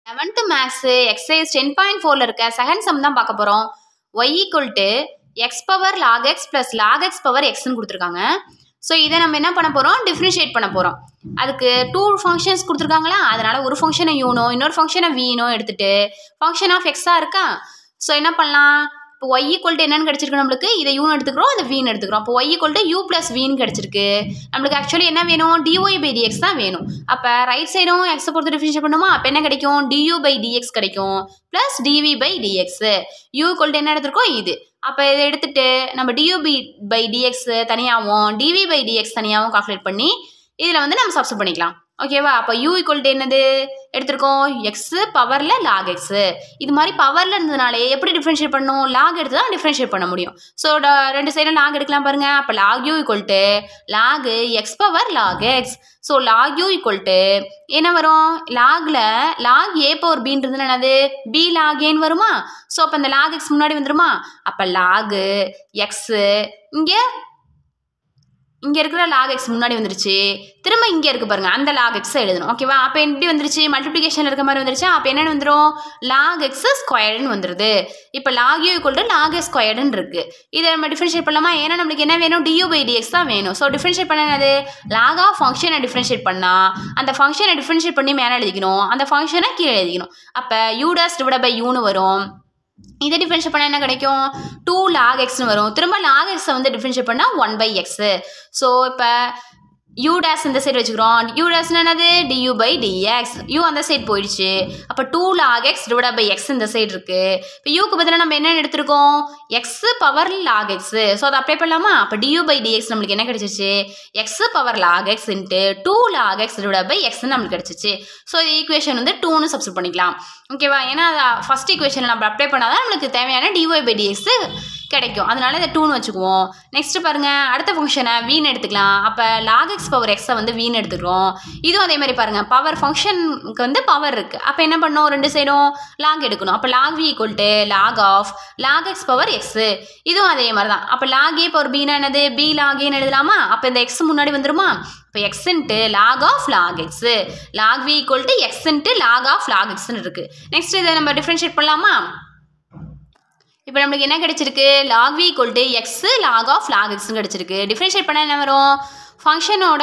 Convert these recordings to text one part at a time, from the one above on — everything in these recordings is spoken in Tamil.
eleventh maths exercise ten point ஃபோரில் இருக்க செகண்ட் சம் தான் பார்க்க போகிறோம் y equal to x power log x plus log x power எக்ஸ்னு கொடுத்துருக்காங்க ஸோ இதை நம்ம என்ன பண்ண போகிறோம் டிஃப்ரென்ஷியேட் பண்ண போகிறோம் அதுக்கு டூ ஃபங்க்ஷன்ஸ் கொடுத்துருக்காங்களா அதனால் ஒரு ஃபங்க்ஷனை யூனோ இன்னொரு ஃபங்க்ஷனை வீனோ எடுத்துட்டு ஃபங்க்ஷன் ஆஃப் எக்ஸாக இருக்கா ஸோ என்ன பண்ணலாம் இப்போ ஒய் ஈக்குவல் டு என்னன்னு கிடச்சிருக்கு நம்மளுக்கு இதை யூன்னு எடுத்துக்கிறோம் அதை வீன் எடுத்துக்கிறோம் அப்போ y equal to u plus v கிடச்சிருக்கு நம்மளுக்கு ஆக்சுவலி என்ன வேணும் டிஒய் பை டிஎக்ஸ் தான் வேணும் அப்போ ரைட் சைடும் எக்ஸை பொறுத்து டிஃபினிஷன் பண்ணுமா அப்போ என்ன கிடைக்கும் டியூ பை டிஎக்ஸ் கிடைக்கும் plus dv by dx u equal to என்ன எடுத்திருக்கோம் இது அப்போ இதை எடுத்துட்டு நம்ம டியூ பி பை டிஎக்ஸ் தனியாகவும் டிவி பை டிஎக்ஸ் தனியாகவும் கால்குலேட் பண்ணி இதில் வந்து நம்ம சப்ஸ்ட் பண்ணிக்கலாம் ஓகேவா அப்போ யூ ஈக்குவல் டு என்னது எடுத்திருக்கோம் எக்ஸு பவரில் லாக் எக்ஸு இது மாதிரி பவரில் இருந்ததுனாலே எப்படி டிஃப்ரென்ஷியேட் பண்ணணும் லாக் எடுத்து தான் டிஃப்ரென்ஷியேட் பண்ண முடியும் ஸோ ரெண்டு சைடும் லாக் எடுக்கலாம் பாருங்க அப்போ log u equal to log x power log x so log u equal to என்ன வரும் லாகில் லாக் ஏ பவர் பின்றது என்னது பி லாக் ஏன்னு வருமா ஸோ அப்போ அந்த லாக் எக்ஸ் முன்னாடி வந்துருமா அப்போ லாகு எக்ஸு இங்கே இங்கே இருக்கிற லாக் எக்ஸ் முன்னாடி வந்துருச்சு திரும்ப இங்கே இருக்கு பாருங்க அந்த லாக் எக்ஸை எழுதணும் ஓகேவா அப்போ எப்படி வந்துருச்சு மல்டிப்ளிகேஷன் இருக்க மாதிரி வந்துருச்சு அப்போ என்னென்னு வந்துடும் லாக் எக்ஸ் ஸ்கொயர்டுன்னு வந்துருது இப்போ log u equal to log x ஸ்கொயர்டுன்னு இருக்கு இதை நம்ம டிஃப்ரென்ஷியேட் பண்ணலாமா ஏன்னா நம்மளுக்கு என்ன வேணும் டியூ பை டிஎக்ஸ் தான் வேணும் ஸோ டிஃப்ரென்ஷியேட் பண்ணது லாக் ஆஃப் ஃபங்க்ஷனை டிஃப்ரென்ஷியேட் பண்ணால் அந்த ஃபங்க்ஷனை டிஃப்ரென்ஷியேட் பண்ணி மேலே எழுதிக்கணும் அந்த ஃபங்க்ஷனை கீழே எழுதிக்கணும் அப்போ யூடாஸ் டிவைட் பை யூன்னு வரும் இதை டிஃப்ரென்ஷியேட் பண்ணால் என்ன கிடைக்கும் டூ லாக் எக்ஸ்னு வரும் திரும்ப லாக் எக்ஸை வந்து டிஃப்ரென்ஷியேட் பண்ணால் ஒன் பை எக்ஸு ஸோ இப்போ யூ டேஸ் இந்த சைடு வச்சுக்கிறோம் யூ டேஸ்னு என்னது டியூ பை டிஎக்ஸ் யூ அந்த சைடு போயிடுச்சு அப்போ two log x divide by x இந்த சைடு இருக்கு இப்போ யூக்கு பதிலாக நம்ம என்ன எடுத்திருக்கோம் x power log x so அதை அப்ளை பண்ணலாமா அப்போ டியூ பை டிஎக்ஸ் நம்மளுக்கு என்ன கிடைச்சிச்சு x power log x into two log x divide by எக்ஸ்னு நம்மளுக்கு கிடைச்சிச்சு ஸோ இந்த ஈக்குவேஷன் வந்து டூன்னு சப்ஸ்ட் பண்ணிக்கலாம் ஓகேவா ஏன்னா ஃபஸ்ட் ஈக்குவேஷன் நம்ம அப்ளை பண்ணால் தான் நம்மளுக்கு தேவையான டிஒய் பை டிஎக்ஸ் கிடைக்கும் அதனால இதை டூன்னு வச்சுக்குவோம் நெக்ஸ்ட் பாருங்க அடுத்த ஃபங்க்ஷனை வீன் எடுத்துக்கலாம் அப்போ லாக் எக்ஸ் பவர் எக்ஸை வந்து வீன் எடுத்துக்கிறோம் இதுவும் அதே மாதிரி பாருங்க பவர் ஃபங்க்ஷனுக்கு வந்து பவர் இருக்கு அப்போ என்ன பண்ணோம் ரெண்டு சைடும் லாக் எடுக்கணும் அப்போ log v equal to log of log x power x இதுவும் அதே மாதிரி தான் அப்போ லாக் ஏ பவர் பீனா என்னது பி லாக் ஏன்னு எழுதலாமா அப்போ இந்த எக்ஸ் முன்னாடி வந்துருமா இப்போ x into log of log x log v equal to x into log of log எக்ஸ்னு இருக்கு நெக்ஸ்ட் இதை நம்ம டிஃப்ரென்ஷியேட் பண்ணலாமா இப்போ நம்மளுக்கு என்ன கிடைச்சிருக்கு log v equal to x log of log எக்ஸ்னு கிடைச்சிருக்கு டிஃப்ரென்ஷியேட் பண்ண என்ன வரும் ஃபங்க்ஷனோட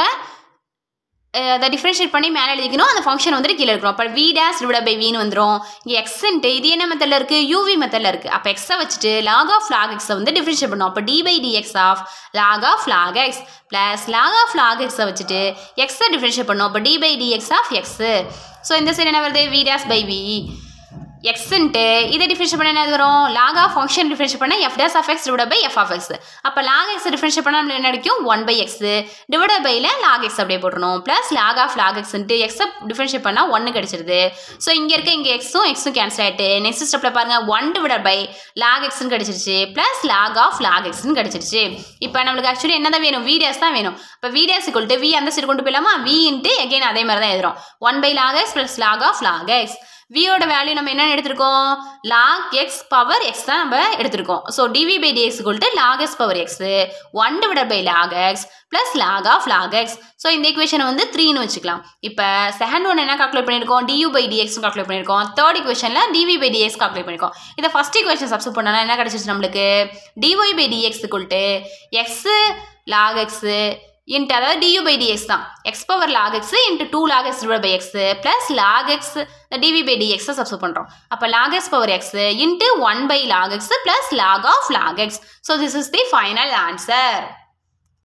அதை டிஃப்ரென்ஷியேட் பண்ணி மேலே எழுதிக்கணும் அந்த ஃபங்க்ஷன் வந்துட்டு கீழே இருக்கிறோம் அப்போ வி டேஸ் டிவைட் பை வின்னு வந்துடும் இங்கே எக்ஸ்ன்ட்டு இது என்ன மெத்தடில் இருக்குது யூவி மெத்தடில் இருக்குது அப்போ எக்ஸை வச்சுட்டு லாக் ஆஃப் லாக் எக்ஸை வந்து டிஃப்ரென்ஷியேட் பண்ணோம் அப்போ d by dx of log of log x plus log of log எக்ஸை வச்சுட்டு எக்ஸை டிஃப்ரென்ஷியேட் பண்ணோம் அப்போ d by dx of x so இந்த சைடு என்ன வருது வி டேஸ் பை வி எக்ஸ்ன்ட்டு இதை டிஃப்ரென்ஷியேட் பண்ண என்ன வரும் லாக் ஆஃப் ஃபங்க்ஷன் டிஃப்ரென்ஷியேட் பண்ண f dash of x divide by f of x அப்போ லாக் எக்ஸ் டிஃப்ரென்ஷியேட் பண்ணால் நம்மளுக்கு என்ன கிடைக்கும் ஒன் பை எக்ஸ் டிவைட் பைல லாக் எக்ஸ் அப்படியே போட்டுருணும் ப்ளஸ் லாக் ஆஃப் லாக் எக்ஸ்ன்ட்டு எக்ஸை டிஃப்ரென்ஷியேட் பண்ணால் ஒன்று கிடைச்சிருது ஸோ இங்கே இருக்க இங்கே எக்ஸும் எக்ஸும் கேன்சல் ஆகிட்டு நெக்ஸ்ட் ஸ்டெப்பில் பாருங்கள் ஒன் டிவைட் பை லாக் எக்ஸ்னு கிடச்சிருச்சு ப்ளஸ் லாக் ஆஃப் லாக் எக்ஸ்னு கிடச்சிருச்சு இப்போ நம்மளுக்கு ஆக்சுவலி என்ன தான் வேணும் வீடியாஸ் தான் வேணும் இப்போ வீடியாஸ் இக்குவல் வி அந்த சைடு கொண்டு போயிடலாமா வி இன்ட்டு எகைன் அதே மாதிரி தான் எழுதுறோம் one by log x plus log of log x வியோட வேல்யூ நம்ம என்ன எடுத்திருக்கோம் லாக் எக்ஸ் பவர் எக்ஸ் தான் நம்ம எடுத்திருக்கோம் ஸோ டிவி பை டிஎக்ஸ் கொல்ட்டு log x power x one divide by log x plus log of log x so இந்த ஈக்குவேஷனை வந்து த்ரீன்னு வச்சுக்கலாம் இப்போ செகண்ட் ஒன் என்ன கால்குலேட் பண்ணியிருக்கோம் டியூ பை டிஎக்ஸ் கால்குலேட் பண்ணியிருக்கோம் தேர்ட் ஈக்குவேஷனில் டிவி பை டிஎக்ஸ் கால்குலேட் பண்ணியிருக்கோம் இதை ஃபஸ்ட் ஈக்குவேஷன் சப்ஸ்ட் பண்ணனா என்ன கிடச்சிச்சு நம்மளுக்கு டிஒய் பை டிஎக்ஸ் கொல்ட்டு எக்ஸு லாக் எக்ஸு இன்ட்டு அதாவது டியூ பை டிஎக்ஸ் தான் x power log x into two log x divide by x plus log x dv by டிஎக்ஸை சப்ஸ்ட் பண்ணுறோம் அப்போ log x power x into one by log x plus log of log x so this is the final answer